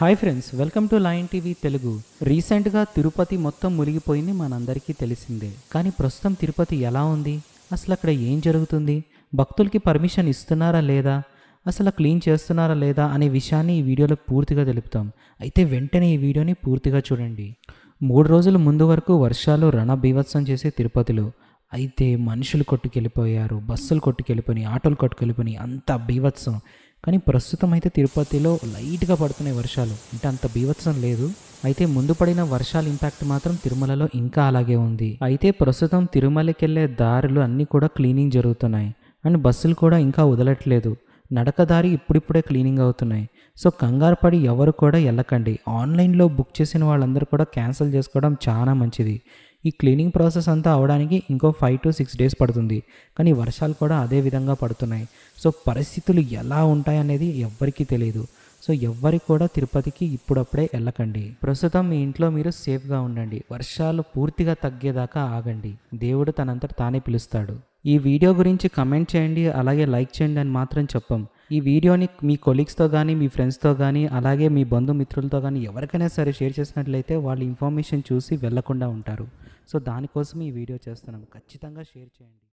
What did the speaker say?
hi friends welcome to line TV Telugu రీసెంట్గా తిరుపతి మొత్తం మునిగిపోయింది మనందరికీ తెలిసిందే కానీ ప్రస్తుతం తిరుపతి ఎలా ఉంది అసలు అక్కడ ఏం జరుగుతుంది భక్తులకి పర్మిషన్ ఇస్తున్నారా లేదా అసలు క్లీన్ చేస్తున్నారా లేదా అనే విషయాన్ని ఈ వీడియోలో పూర్తిగా తెలుపుతాం అయితే వెంటనే ఈ వీడియోని పూర్తిగా చూడండి మూడు రోజుల ముందు వరకు వర్షాలు రణబీభత్సం చేసే తిరుపతిలో అయితే మనుషులు కొట్టుకెళ్ళిపోయారు బస్సులు కొట్టుకెళ్ళిపోయి ఆటోలు కొట్టుకెళ్ళిపోయి అంత బీభత్సం కానీ ప్రస్తుతం అయితే తిరుపతిలో లైట్గా పడుతున్నాయి వర్షాలు అంటే అంత బీభత్సం లేదు అయితే ముందు పడిన వర్షాల ఇంపాక్ట్ మాత్రం తిరుమలలో ఇంకా అలాగే ఉంది అయితే ప్రస్తుతం తిరుమలకి వెళ్ళే దారులు అన్నీ కూడా క్లీనింగ్ జరుగుతున్నాయి అండ్ బస్సులు కూడా ఇంకా వదలట్లేదు నడకదారి ఇప్పుడిప్పుడే క్లీనింగ్ అవుతున్నాయి సో కంగారు పడి ఎవరు కూడా వెళ్ళకండి ఆన్లైన్లో బుక్ చేసిన వాళ్ళందరూ కూడా క్యాన్సిల్ చేసుకోవడం చాలా మంచిది ఈ క్లీనింగ్ ప్రాసెస్ అంతా అవడానికి ఇంకో ఫైవ్ టు సిక్స్ డేస్ పడుతుంది కానీ వర్షాలు కూడా అదే విధంగా పడుతున్నాయి సో పరిస్థితులు ఎలా ఉంటాయనేది ఎవ్వరికీ తెలియదు సో ఎవ్వరి కూడా తిరుపతికి ఇప్పుడప్పుడే వెళ్ళకండి ప్రస్తుతం మీ ఇంట్లో మీరు సేఫ్గా ఉండండి వర్షాలు పూర్తిగా తగ్గేదాకా ఆగండి దేవుడు తనంతట తానే పిలుస్తాడు ఈ వీడియో గురించి కమెంట్ చేయండి అలాగే లైక్ చేయండి అని మాత్రం చెప్పం ఈ వీడియోని మీ కొలీగ్స్తో కానీ మీ ఫ్రెండ్స్తో కానీ అలాగే మీ బంధుమిత్రులతో కానీ ఎవరికైనా సరే షేర్ చేసినట్లయితే వాళ్ళు ఇన్ఫర్మేషన్ చూసి వెళ్లకుండా ఉంటారు సో దానికోసం ఈ వీడియో చేస్తున్నాం ఖచ్చితంగా షేర్ చేయండి